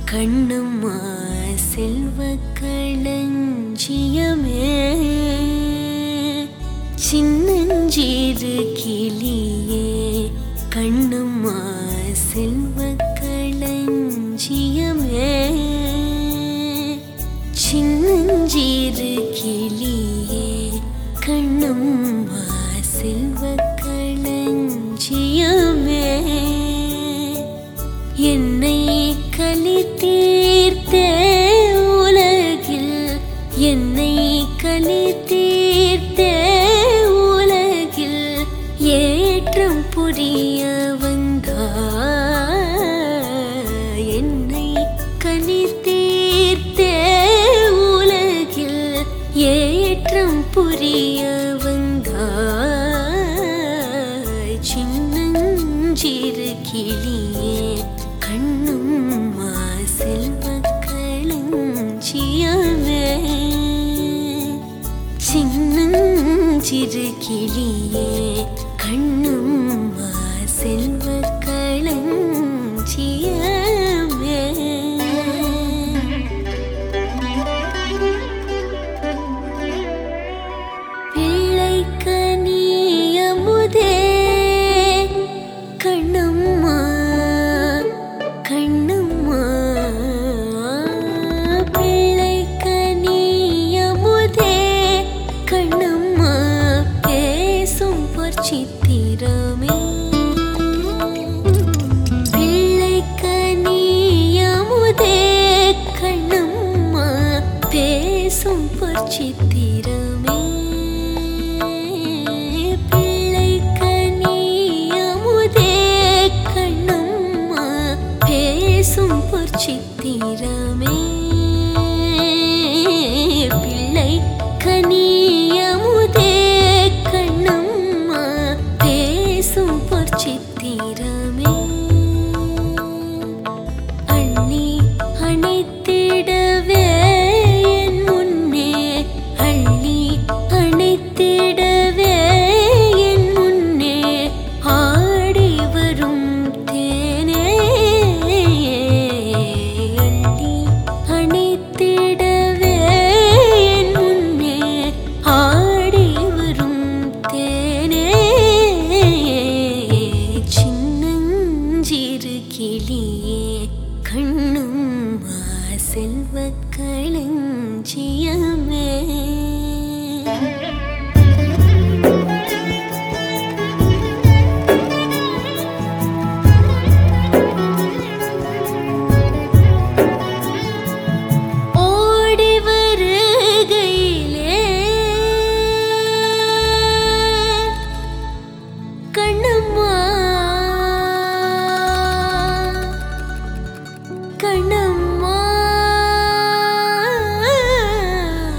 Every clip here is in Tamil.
கண்ணம்மா செல்வ களஞ்சியமே சின்னஞ்சிறு கிளியே கண்ணம்மா செல்வ களஞ்சியமே சின்னஞ்சிறு கிளியே கண்ணம்மா செல்வ களஞ்சியமே என்னை கலி தீர்த்தே உலகில் என்னை கலி தீர்த்தே உலகில் ஏற்றம் புரிய வந்தாய் என்னை கலி தீர்த்தே உலகில் ஏற்றம் புரிய வந்தாய் சின்னஞ்சிறு கிளியே கண்ணும்மா செல்வ களஞ்சியமே சின்னஞ்சிறு கிளியே கண்ணும்மா செல்வ களஞ்சியமே பிள்ளைக்கு நீயமுதே கண்ணம்மா கண்ணம்மா பிள்ளைக்கு நீயமுதே கண்ணம்மா பேசும் பொற்சித்திரமே பிள்ளைக்கு நீயமுதே கண்ணம்மா பேசும் பொற்சித்திரமே பிள்ளைக்கு நீயமுதே கண்ணம்மா பேசும் பொற்சித்திரமே பிள்ளை கனியமுதே கண்ணம்மா பேசும் பொற்சித்திரமே அள்ளி அணைத்திடவே என் முன்னே அள்ளி அணைத்திடவே என் முன்னே ஆடி வரும் தேனே அள்ளி அணைத்திடவே என் முன்னே ஆடி வரும் தேனே சின்னஞ்சிறு கிளியே கண்ணும் செல்வ களஞ்சியமே ஓடி வருகையிலே கண்ணம்மா கண்ணம்மா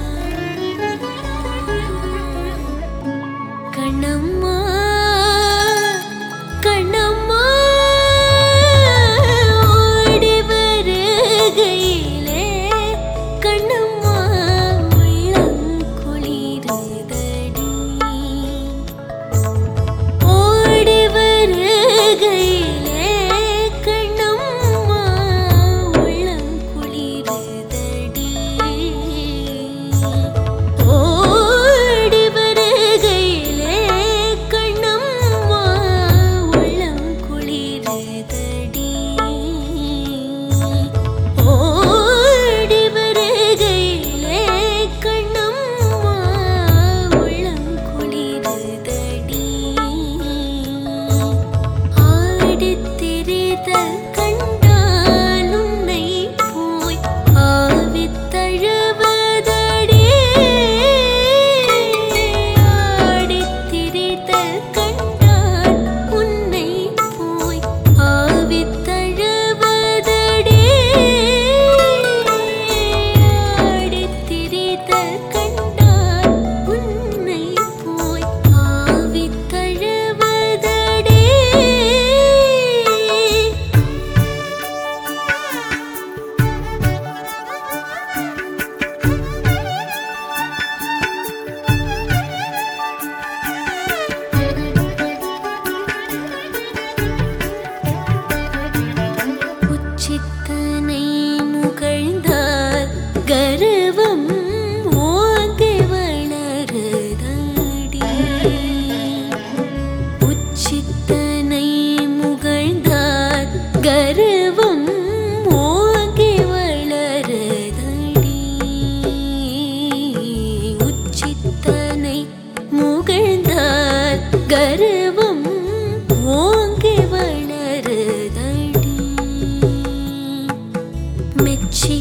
மெச்சி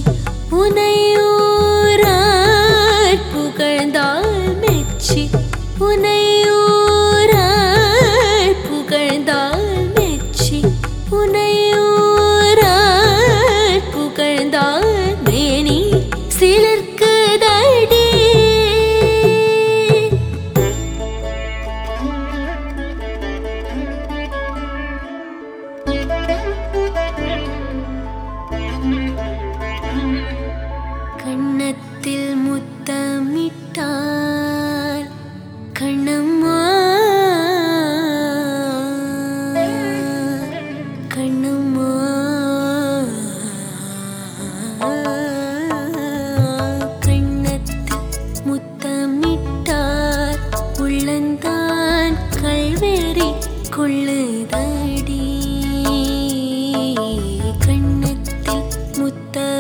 உனையூரார் புகழ்ந்தால் மெச்சி உனையூரார் புகழ்ந்தால் மெச்சி உனையூரார் புகழ்ந்தால் மேனி சிலிர்க்குதடி கண்ணத்தில் முத்தமிட்டால் கண்ணம்மா கண்ணம்மா கண்ணத்தில் முத்தமிட்டால் உள்ளந்தான் கல்வேறி கொள்ளுதடி கண்ணத்தில் முத்த